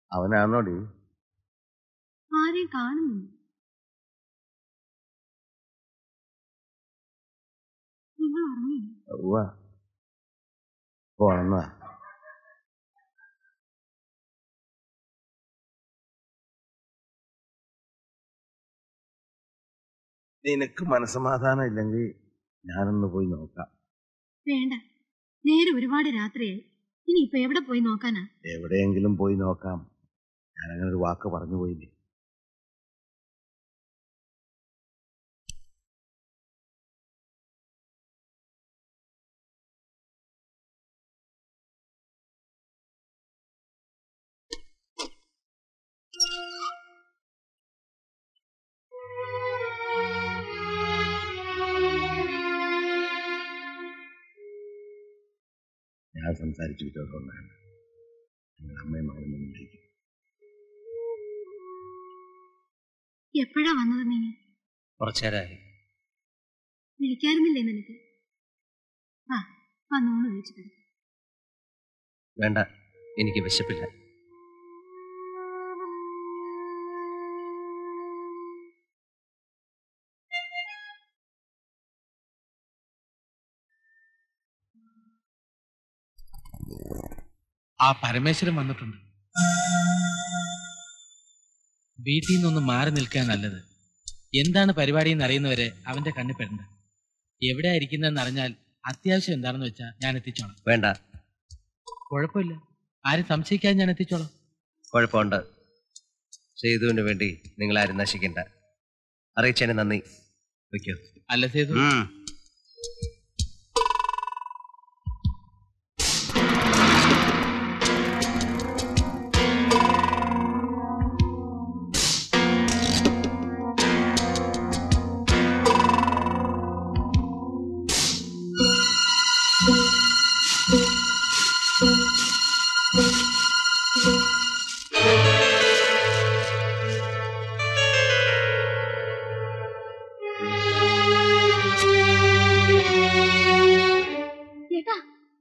അവനാണോടി ആരെയും കാണുന്നില്ല നിങ്ങൾ ഉറങ്ങിയോ ഉവ്വ പോണെന്നാ നിനക്ക് മനസമാധാനം ഇല്ലെങ്കിൽ ഞാനൊന്ന് പോയി നോക്കാം വേണ്ട നേരെ ഒരുപാട് രാത്രിയായി ഇനി ഇപ്പൊ എവിടെ പോയി നോക്കാനാ എവിടെയെങ്കിലും പോയി നോക്കാം ഞാനങ്ങനെ ഒരു വാക്ക് പറഞ്ഞു പോയില്ലേ ഞാൻ സംസാരിച്ചു വിട്ടതുകൊണ്ടാണ് നിങ്ങൾ അമ്മയും മകനും വിളിക്കും എപ്പോഴാ വന്നത് നീ കുറച്ചേരായി വിളിക്കാറുന്നില്ലേ നിനക്ക് ആ വന്നോന്ന് വിളിച്ചിട്ട് വേണ്ട എനിക്ക് വിശപ്പില്ല ആ പരമേശ്വരൻ വന്നിട്ടുണ്ട് വീട്ടിൽ നിന്നൊന്ന് മാറി നിൽക്കാൻ നല്ലത് എന്താണ് പരിപാടി എന്ന് അറിയുന്നവരെ അവന്റെ കണ്ണിൽ പെടണ്ട എവിടെയാ ഇരിക്കുന്നതെന്ന് അറിഞ്ഞാൽ അത്യാവശ്യം എന്താണെന്ന് വെച്ചാൽ ഞാൻ എത്തിച്ചോളാം വേണ്ട കുഴപ്പമില്ല ആരും സംശയിക്കാതെ ഞാൻ എത്തിച്ചോളാം കുഴപ്പമുണ്ട് സേതുവിന് വേണ്ടി നിങ്ങൾ ആരും നശിക്കണ്ട അറിയിച്ചതിന് നന്ദി വയ്ക്കോ അല്ല സേതു ചേട്ടാ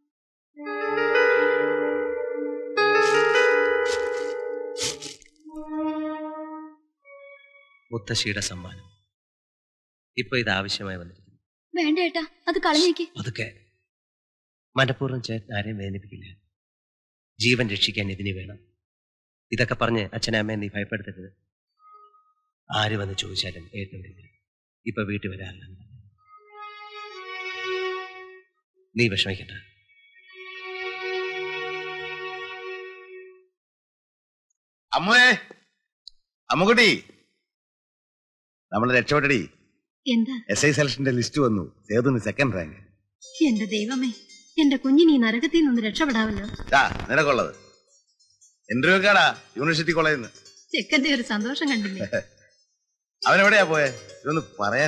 മുത്തശ്ശിയുടെ സമ്മാനം ഇപ്പൊ ഇത് ആവശ്യമായി വന്നിരിക്കുന്നു വേണ്ട ഏട്ടാ അത് കളഞ്ഞേക്ക് അതൊക്കെ മനഃപൂർവ്വം ചേട്ടൻ ആരെയും വേദനിപ്പിക്കില്ല ജീവൻ രക്ഷിക്കാൻ ഇതിന് വേണം ഇതൊക്കെ പറഞ്ഞ് അച്ഛനെ അമ്മയെ നീ ഭയപ്പെടുത്തരുത് ആര് വന്ന് ചോദിച്ചാലും ഏറ്റുണ്ടില്ല ഇപ്പൊ വീട്ടിൽ വരാറില്ല നീ വിഷമിക്കണ്ട അമ്മേ അമ്മുകുട്ടി നമ്മൾ രക്ഷപ്പെട്ടടി എന്താ എസ് ഐ സെലക്ഷന്റെ ലിസ്റ്റ് വന്നു സേതുന് സെക്കൻഡ് റാങ്ക് എന്റെ ദൈവമേ എന്റെ കുഞ്ഞിന് ഈ നരകത്തിൽ നിന്ന് രക്ഷപ്പെടാമല്ലോ ആ നിനക്കുള്ളത് ഇന്റർവ്യൂ കാടാ യൂണിവേഴ്സിറ്റി കോളേജിൽ നിന്ന് ചെക്കന്റെ ഒരു സന്തോഷം കണ്ടില്ലേ അവനെവിടെയാ പോയെ ഇതൊന്ന് പറയാൻ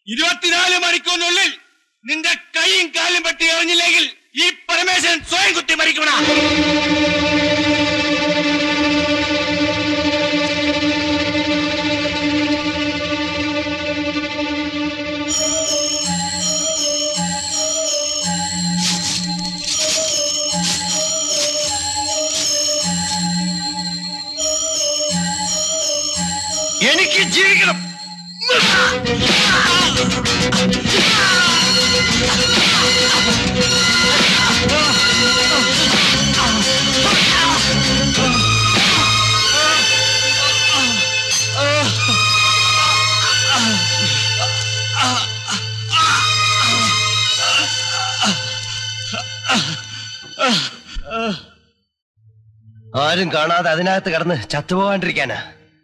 ഇരുപത്തിനാല് മണിക്കൂറിനുള്ളിൽ നിന്റെ കൈയും കാലും പറ്റി എറിഞ്ഞില്ലെങ്കിൽ ഈ പരമേശ്വരൻ സ്വയം കുത്തി മരിക്കണ എനിക്ക് ജീവിക്കണം ആരും കാണാതെ അതിനകത്ത് കടന്ന് ചത്തുപോകാണ്ടിരിക്കാനാ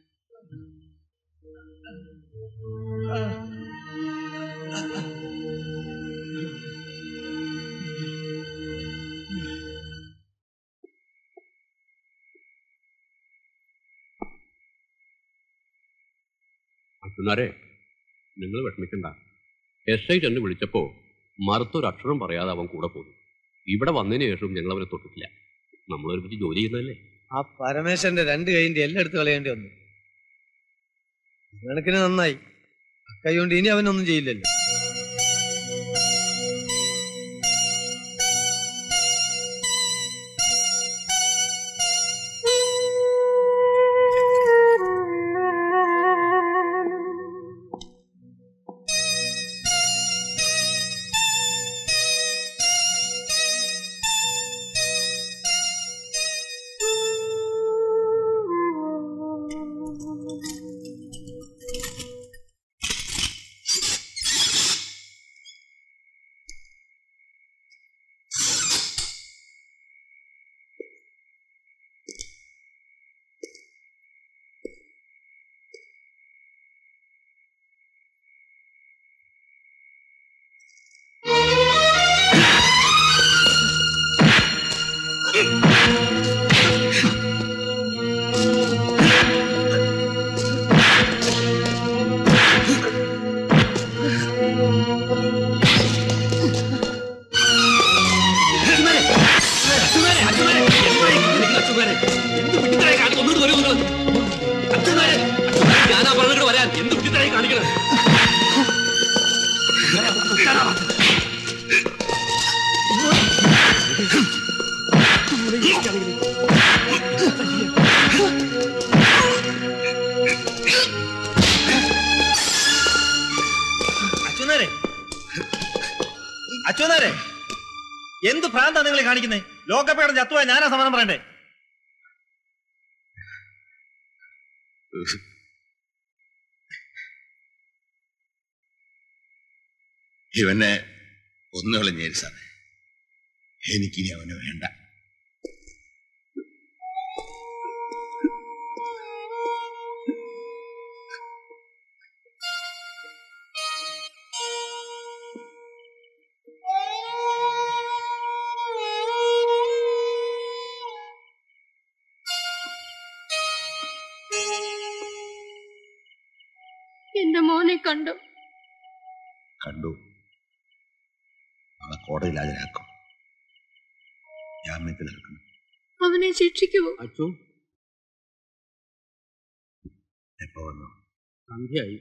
അച്ഛനാരെ നിങ്ങൾ വിഷമിക്കണ്ട എസ് ഐ ചെന്ന് വിളിച്ചപ്പോ മറുത്തൊരു അക്ഷരം പറയാതെ അവൻ കൂടെ പോന്നു ഇവിടെ വന്നതിന് ശേഷം ഞങ്ങൾ അവനെ തൊട്ടിട്ടില്ല നമ്മൾ ഒരുമിച്ച് ജോലി ചെയ്യുന്നതല്ലേ ആ പരമേശ്വരന്റെ രണ്ട് കൈയിന്റെ എല്ലാം എടുത്ത് കളയേണ്ടി വന്നു കണക്കിന് നന്നായി കൈ കൊണ്ട് ഇനി അവനൊന്നും ചെയ്യില്ലല്ലോ ഞാനാ പറഞ്ഞിട്ട് വരാൻ എന്ത് കുട്ടിത്തരായി കാണിക്കണം അച്ഛനാരെ അച്ഛനാരെ എന്ത് ഭ്രാന്താ നിങ്ങൾ കാണിക്കുന്നത് ലോകപ്പേടം ചത്തുവാ ഞാനാ സമാധാനം പറയണ്ടേ ഇവനെ ഒന്നുകളഞ്ഞേരി സാറേ എനിക്കിനി അവന് വേണ്ട എന്റെ മോനെ കണ്ടു കണ്ടു നാളെ കോടതിയിൽ ഹാജരാക്കും ജാമ്യത്തിൽ ഇറക്കണം അവനെ ശിക്ഷിക്കുവോ അച്ചു എപ്പോ വന്നു സന്ധ്യയായി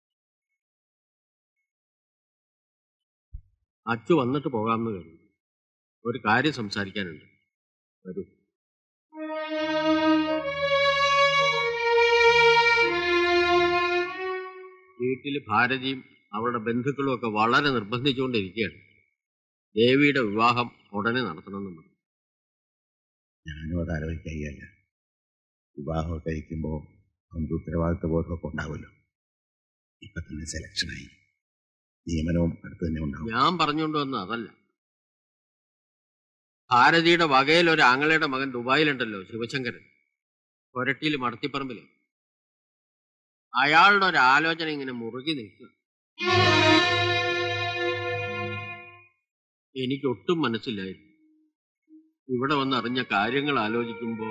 അച്ചു വന്നിട്ട് പോകാമെന്ന് കരുതി ഒരു കാര്യം സംസാരിക്കാനുണ്ട് വരൂ വീട്ടിൽ ഭാരതിയും അവരുടെ ബന്ധുക്കളും ഒക്കെ വളരെ നിർബന്ധിച്ചുകൊണ്ടിരിക്കുകയാണ് ദേവിയുടെ വിവാഹം ഉടനെ നടത്തണമെന്ന് പറഞ്ഞു ഞാനും അത് ആലോചിക്കുകയല്ല വിവാഹമൊക്കെ കഴിക്കുമ്പോൾ അവൻ്റെ ഉത്തരവാദിത്വ ബോധമൊക്കെ ഉണ്ടാവുമല്ലോ ഇപ്പൊ തന്നെ സെലക്ഷനായി നിയമനവും അടുത്ത് തന്നെ ഉണ്ടാവും ഞാൻ പറഞ്ഞുകൊണ്ട് വന്ന അതല്ല ഭാരതിയുടെ വകയിൽ ഒരു ആങ്ങളയുടെ മകൻ ദുബായിലുണ്ടല്ലോ ശിവശങ്കരൻ കൊരട്ടിയിൽ മടത്തിപ്പറമ്പില് അയാളുടെ ഒരു ആലോചന ഇങ്ങനെ മുറുകി നിൽക്കുക എനിക്കൊട്ടും മനസ്സിലായിരുന്നു ഇവിടെ വന്ന് അറിഞ്ഞ കാര്യങ്ങൾ ആലോചിക്കുമ്പോ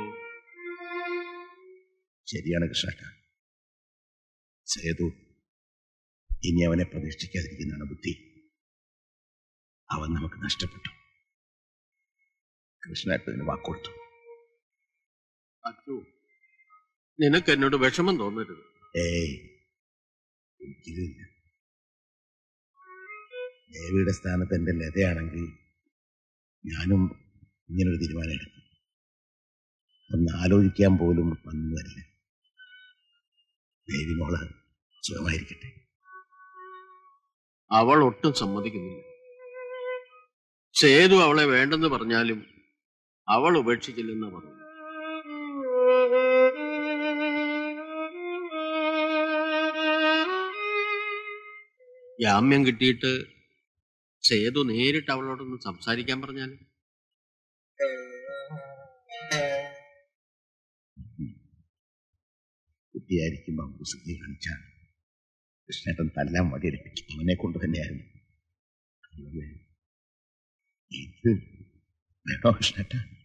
ശരിയാണ് കൃഷ്ണക്ക സേതു ഇനി അവനെ പ്രതീക്ഷിക്കാതിരിക്കുന്നതാണ് ബുദ്ധി അവൻ നമുക്ക് നഷ്ടപ്പെട്ടു കൃഷ്ണേട്ടന് വാക്കൊടുത്തു അച്ചു നിനക്ക് എന്നോട് വിഷമം തോന്നരുത് ഏയ് ഒരിക്കലുമില്ല ദേവിയുടെ സ്ഥാനത്ത് എൻ്റെ ലതയാണെങ്കിൽ ഞാനും ഇങ്ങനൊരു തീരുമാനം എടുക്കും ഒന്ന് ആലോചിക്കാൻ പോലും വന്നു വരില്ല ദേവി മോള് സുഖമായിരിക്കട്ടെ അവൾ ഒട്ടും സമ്മതിക്കുന്നില്ല സേതു അവളെ വേണ്ടെന്ന് പറഞ്ഞാലും അവൾ ഉപേക്ഷിക്കില്ലെന്ന് പറഞ്ഞു ജാമ്യം കിട്ടിയിട്ട് സേതു നേരിട്ട് അവളോടൊന്ന് സംസാരിക്കാൻ പറഞ്ഞാൽ കുട്ടിയായിരിക്കുമ്പോൾ കുസൃതി കാണിച്ചാൽ കൃഷ്ണേട്ടൻ തല്ലാൻ വടിയെടുപ്പിക്കും അവനെ കൊണ്ട് തന്നെയായിരുന്നു ഇത് വേണോ കൃഷ്ണേട്ട